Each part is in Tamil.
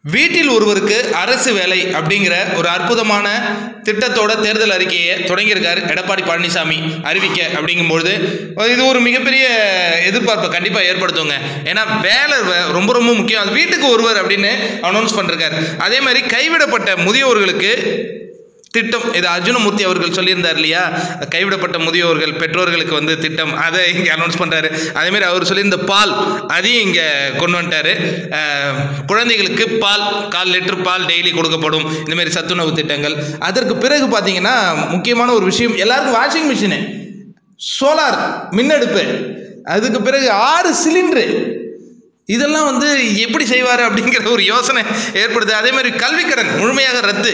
வீட்டில் ஒருவருக்கு அரசு வேலை அப்படிங்கிற ஒரு அற்புதமான திட்டத்தோட தேர்தல் அறிக்கையை தொடங்கியிருக்காரு எடப்பாடி பழனிசாமி அறிவிக்க அப்படிங்கும்பொழுது இது ஒரு மிகப்பெரிய எதிர்பார்ப்பை கண்டிப்பாக ஏற்படுத்துங்க ஏன்னா வேலை வ- ரொம்ப ரொம்ப முக்கியம் அது வீட்டுக்கு ஒருவர் அப்படின்னு அனௌன்ஸ் பண்ணிருக்காரு அதே மாதிரி கைவிடப்பட்ட முதியோர்களுக்கு திட்டம் இது அர்ஜுனமூர்த்தி அவர்கள் சொல்லியிருந்தார் இல்லையா கைவிடப்பட்ட முதியோர்கள் பெற்றோர்களுக்கு வந்து திட்டம் அதை இங்கே அனௌன்ஸ் பண்ணுறாரு அதேமாதிரி அவர் சொல்லியிருந்த பால் அதையும் இங்கே கொண்டு வந்துட்டாரு அஹ், குழந்தைகளுக்கு பால் கால் லிட்டர் பால் டெய்லி கொடுக்கப்படும் இந்த மாதிரி சத்துணவு திட்டங்கள் அதற்கு பிறகு பார்த்தீங்கன்னா முக்கியமான ஒரு விஷயம் எல்லாருக்கும் வாஷிங் மிஷினு சோலார் மின்னடுப்பு அதுக்கு பிறகு ஆறு சிலிண்டரு இதெல்லாம் வந்து எப்படி செய்வார் அப்படிங்கிற ஒரு யோசனை ஏற்படுது அதே மாதிரி கல்விக்கடன் முழுமையாக ரத்து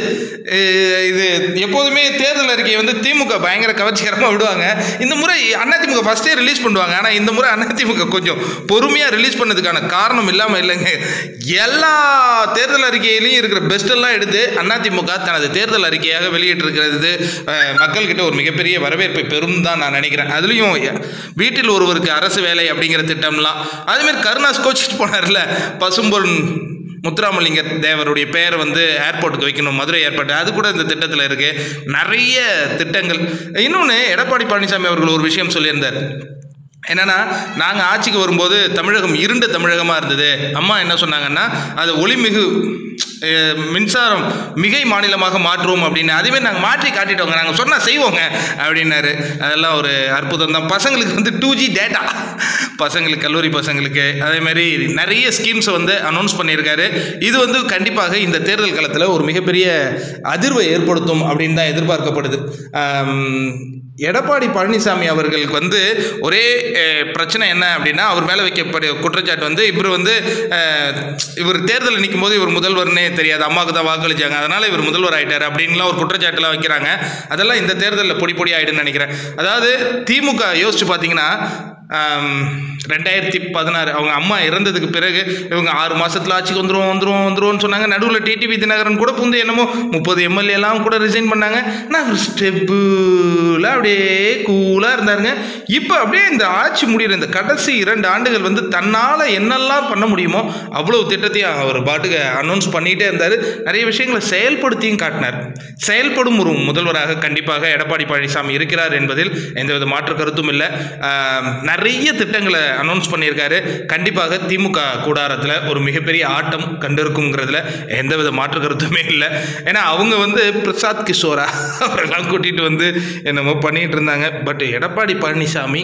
அஹ் இது எப்போதுமே தேர்தல் அறிக்கையை வந்து திமுக பயங்கர கவர்ச்சிகரமாக விடுவாங்க இந்த முறை அதிமுக ஃபஸ்ட்டே ரிலீஸ் பண்ணுவாங்க ஆனால் இந்த முறை அதிமுக கொஞ்சம் பொறுமையாக ரிலீஸ் பண்ணதுக்கான காரணம் இல்லாமல் இல்லைங்க எல்லா தேர்தல் அறிக்கையிலையும் இருக்கிற பெஸ்ட்டெல்லாம் எடுத்து அதிமுக தனது தேர்தல் அறிக்கையாக வெளியிட்டிருக்கிறது அஹ், மக்கள்கிட்ட ஒரு மிகப்பெரிய வரவேற்பை பெறும் தான் நான் நினைக்கிறேன் அதுலேயும் வீட்டில் ஒருவருக்கு அரசு வேலை அப்படிங்கிற திட்டம்லாம் அதேமாதிரி கருணாஸ் கோச்சிட்டு போனார்ல பசும்பொன் முத்துராமலிங்க தேவருடைய பெயர் வந்து ஏர்போர்ட்டுக்கு வைக்கணும் மதுரை ஏர்போர்ட் அது கூட இந்த திட்டத்தில் இருக்குது நிறைய திட்டங்கள் இன்னொன்று எடப்பாடி பழனிசாமி அவர்கள் ஒரு விஷயம் சொல்லியிருந்தார் என்னன்னா நாங்கள் ஆட்சிக்கு வரும்போது தமிழகம் இருண்ட தமிழகமாக இருந்தது அம்மா என்ன சொன்னாங்கன்னா அது ஒளிமிகு அஹ், மின்சாரம் மிகை மாநிலமாக மாற்றுவோம் அப்படின்னு அதுவே நாங்கள் மாற்றி காட்டிட்டோங்க நாங்கள் சொன்னால் செய்வோங்க அப்படின்னாரு அதெல்லாம் ஒரு அற்புதம் தான் பசங்களுக்கு வந்து டூ ஜி டேட்டா பசங்களுக்கு கல்லூரி பசங்களுக்கு அதே மாதிரி நிறைய ஸ்கீம்ஸை வந்து அனௌன்ஸ் பண்ணியிருக்காரு இது வந்து கண்டிப்பாக இந்த தேர்தல் காலத்தில் ஒரு மிகப்பெரிய அதிர்வை ஏற்படுத்தும் அப்படின்னு தான் எதிர்பார்க்கப்படுது ஆம், எடப்பாடி பழனிசாமி அவர்களுக்கு வந்து ஒரே அஹ், பிரச்சனை என்ன அப்படின்னா அவர் மேலே வைக்கப்பட்ட குற்றச்சாட்டு வந்து இவர் வந்து அஹ், இவர் தேர்தலில் நிற்கும் போது இவர் முதல்வர்னே தெரியாது அம்மாவுக்கு தான் வாக்களிச்சாங்க அதனால் இவர் முதல்வர் ஆயிட்டார் அப்படின்லாம் ஒரு குற்றச்சாட்டுலாம் வைக்கிறாங்க அதெல்லாம் இந்த தேர்தலில் பொடி பொடி ஆயிடுன்னு நினைக்கிறேன் அதாவது திமுக யோசிச்சு பார்த்தீங்கன்னா ஆம், ரெண்டாயிரத்தி பதினாறு அவங்க அம்மா இறந்ததுக்கு பிறகு இவங்க ஆறு மாசத்துல ஆட்சிக்கு வந்துரும் வந்துரும் வந்துருவோம்னு சொன்னாங்க நடுவில் டிடிவி தினகரன் கூட புந்து என்னமோ முப்பது எம்எல்ஏ எல்லாம் கூட ரிசைன் பண்ணாங்க நான் ஒரு ஸ்டெப்புல அப்படியே கூலாக இருந்தாருங்க இப்போ அப்படியே இந்த ஆட்சி முடிகிற இந்த கடைசி இரண்டு ஆண்டுகள் வந்து தன்னால் என்னெல்லாம் பண்ண முடியுமோ அவ்வளவு திட்டத்தையும் அவர் பாட்டுக்கு அனௌன்ஸ் பண்ணிகிட்டே இருந்தார் நிறைய விஷயங்களை செயல்படுத்தியும் காட்டினார் செயல்படும் ஒரு முதல்வராக கண்டிப்பாக எடப்பாடி பழனிசாமி இருக்கிறார் என்பதில் எந்தவித மாற்று கருத்தும் இல்லை ஆஹ், நிறைய திட்டங்களை அனௌன்ஸ் பண்ணியிருக்காரு கண்டிப்பாக திமுக கூடாரத்தில் ஒரு மிகப்பெரிய ஆட்டம் கண்டிருக்குங்கிறதுல எந்தவித மாற்று கருத்துமே இல்லை ஏன்னா அவங்க வந்து பிரசாத் கிஷோரா அவரெல்லாம் கூட்டிகிட்டு வந்து என்னமோ பண்ணிட்டு இருந்தாங்க பட் எடப்பாடி பழனிசாமி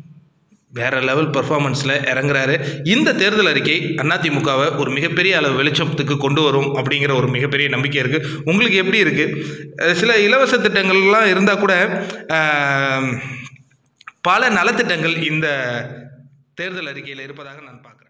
வேற லெவல் பெர்ஃபார்மன்ஸில் இறங்குறாரு இந்த தேர்தல் அறிக்கை அதிமுகவை ஒரு மிகப்பெரிய அளவு வெளிச்சத்துக்கு கொண்டு வரும் அப்படிங்கிற ஒரு மிகப்பெரிய நம்பிக்கை இருக்குது உங்களுக்கு எப்படி இருக்குது சில இலவச திட்டங்கள்லாம் இருந்தால் கூட ஆம், பல நலத்திட்டங்கள் இந்த தேர்தல் அறிக்கையில் இருப்பதாக நான் பார்க்குறேன்